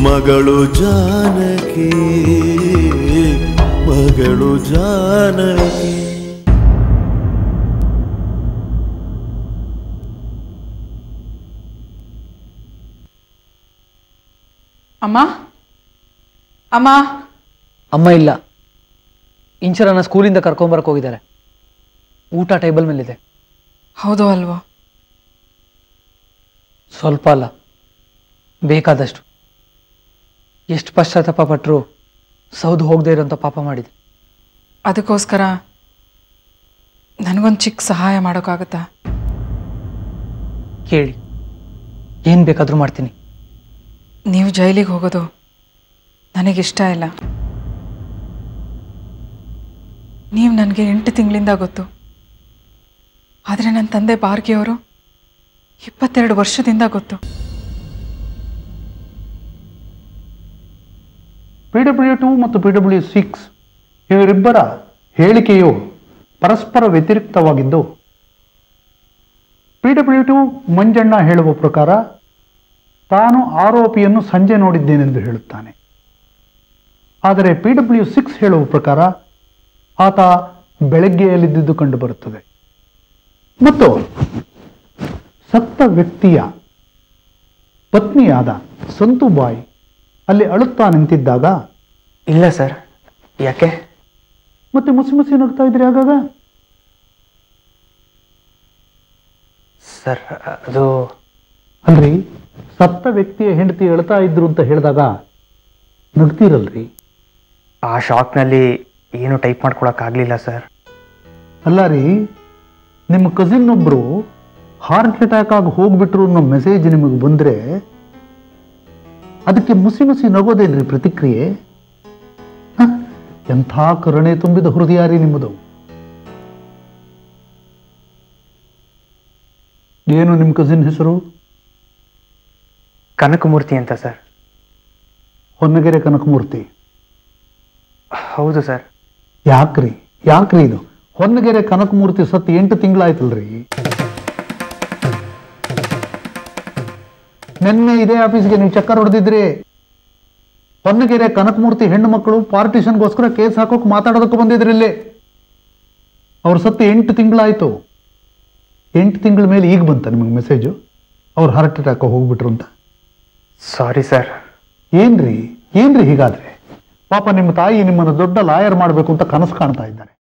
ಮಗಳು ಜಾನಕಿ ಮಗಳು ಜಾನಕಿ ಅಮ್ಮ ಅಮ್ಮ ಅಮ್ಮ ಇಲ್ಲ ಇಂಚರನ್ನ ಸ್ಕೂಲಿಂದ ಕರ್ಕೊಂಬರಕ್ಕೆ ಹೋಗಿದ್ದಾರೆ ಊಟ ಟೇಬಲ್ ಮೇಲಿದೆ ಹೌದು ಅಲ್ವೋ ಸ್ವಲ್ಪ ಅಲ್ಲ ಬೇಕಾದಷ್ಟು ಎಷ್ಟು ಪಶ್ಚಾತ್ತಾಪ ಪಟ್ಟರು ಸೌದು ಹೋಗದೆ ಇರೋಂಥ ಪಾಪ ಮಾಡಿದೆ ಅದಕ್ಕೋಸ್ಕರ ನನಗೊಂದು ಚಿಕ್ಕ ಸಹಾಯ ಮಾಡೋಕ್ಕಾಗತ್ತಾ ಕೇಳಿ ಏನು ಬೇಕಾದರೂ ಮಾಡ್ತೀನಿ ನೀವು ಜೈಲಿಗೆ ಹೋಗೋದು ನನಗಿಷ್ಟ ಇಲ್ಲ ನೀವು ನನಗೆ ಎಂಟು ತಿಂಗಳಿಂದ ಗೊತ್ತು ಆದರೆ ನನ್ನ ತಂದೆ ಬಾರ್ಗಿಯವರು ಇಪ್ಪತ್ತೆರಡು ವರ್ಷದಿಂದ ಗೊತ್ತು ಪಿ ಡಬ್ಲ್ಯೂ ಟು ಮತ್ತು ಪಿ ಡಬ್ಲ್ಯೂ ಸಿಕ್ಸ್ ಇವರಿಬ್ಬರ ಹೇಳಿಕೆಯು ಪರಸ್ಪರ ವ್ಯತಿರಿಕ್ತವಾಗಿದ್ದು ಪಿ ಡಬ್ಲ್ಯೂ ಟು ಮಂಜಣ್ಣ ಹೇಳುವ ಪ್ರಕಾರ ತಾನು ಆರೋಪಿಯನ್ನು ಸಂಜೆ ನೋಡಿದ್ದೇನೆಂದು ಹೇಳುತ್ತಾನೆ ಆದರೆ ಪಿ ಡಬ್ಲ್ಯೂ ಸಿಕ್ಸ್ ಹೇಳುವ ಪ್ರಕಾರ ಆತ ಬೆಳಗ್ಗೆಯಲ್ಲಿದ್ದುದು ಕಂಡುಬರುತ್ತದೆ ಮತ್ತು ಸತ್ತ ವ್ಯಕ್ತಿಯ ಪತ್ನಿಯಾದ ಸಂತುಬಾಯಿ ಅಲ್ಲಿ ಅಳುತ್ತಾ ನಿಂತಿದ್ದಾಗ ಇಲ್ಲ ಸರ್ ಯಾಕೆ ಮತ್ತೆ ಮುಸಿ ಮುಸಿ ನಗ್ತಾ ಇದ್ರಿ ಆಗಾಗ ಸರ್ ಅದು ಅಲ್ರಿ ಸತ್ತ ವ್ಯಕ್ತಿಯ ಹೆಂಡತಿ ಅಳ್ತಾ ಇದ್ರು ಅಂತ ಹೇಳಿದಾಗ ನಗ್ತೀರಲ್ರಿ ಆ ಶಾಕ್ನಲ್ಲಿ ಏನು ಟೈಪ್ ಮಾಡ್ಕೊಳಕ್ಕಾಗಲಿಲ್ಲ ಸರ್ ಅಲ್ಲ ರೀ ನಿಮ್ಮ ಕಸಿನ್ ಒಬ್ರು ಹಾರ್ಟ್ ಅಟ್ಯಾಕ್ ಆಗಿ ಹೋಗ್ಬಿಟ್ರು ಅನ್ನೋ ಮೆಸೇಜ್ ನಿಮಗೆ ಬಂದ್ರೆ ಅದಕ್ಕೆ ಮುಸಿ ಮುಸಿ ನಗೋದೇನ್ರಿ ಪ್ರತಿಕ್ರಿಯೆ ಹ? ಎಂಥ ಕರುಣೆ ತುಂಬಿದ ಹೃದಯ ರೀ ನಿಮ್ಮದು ಏನು ನಿಮ್ಮ ಕಸಿನ್ ಹೆಸರು ಕನಕಮೂರ್ತಿ ಅಂತ ಸರ್ ಹೊನ್ನಗೆರೆ ಕನಕಮೂರ್ತಿ ಹೌದು ಸರ್ ಯಾಕ್ರಿ ಯಾಕ್ರಿ ಇದು ಹೊನ್ನಗೆರೆ ಕನಕಮೂರ್ತಿ ಸತ್ತು ಎಂಟು ತಿಂಗಳಾಯ್ತಲ್ರಿ ನಿನ್ನೆ ಇದೇ ಆಫೀಸ್ಗೆ ನೀವು ಚಕ್ಕರ್ ಹೊಡೆದಿದ್ರಿ ಹೊನ್ನಗೆರೆ ಕನಕಮೂರ್ತಿ ಹೆಣ್ಣು ಮಕ್ಕಳು ಪಾರ್ಟಿಷನ್ಗೋಸ್ಕರ ಕೇಸ್ ಹಾಕೋಕೆ ಮಾತಾಡೋದಕ್ಕೆ ಬಂದಿದ್ರಿ ಇಲ್ಲಿ ಅವ್ರ ಸತ್ತು ಎಂಟು ತಿಂಗಳಾಯ್ತು ಎಂಟು ತಿಂಗಳ ಮೇಲೆ ಈಗ ಬಂತ ನಿಮಗೆ ಮೆಸೇಜು ಅವ್ರು ಹಾರ್ಟ್ ಅಟ್ಯಾಕ್ ಹೋಗ್ಬಿಟ್ರು ಅಂತ ಸಾರಿ ಸರ್ ಏನ್ರಿ ಏನ್ರಿ ಹೀಗಾದ್ರೆ ಪಾಪ ನಿಮ್ಮ ತಾಯಿ ನಿಮ್ಮನ್ನು ದೊಡ್ಡ ಲಾಯರ್ ಮಾಡಬೇಕು ಅಂತ ಕನಸು ಕಾಣ್ತಾ ಇದ್ದಾರೆ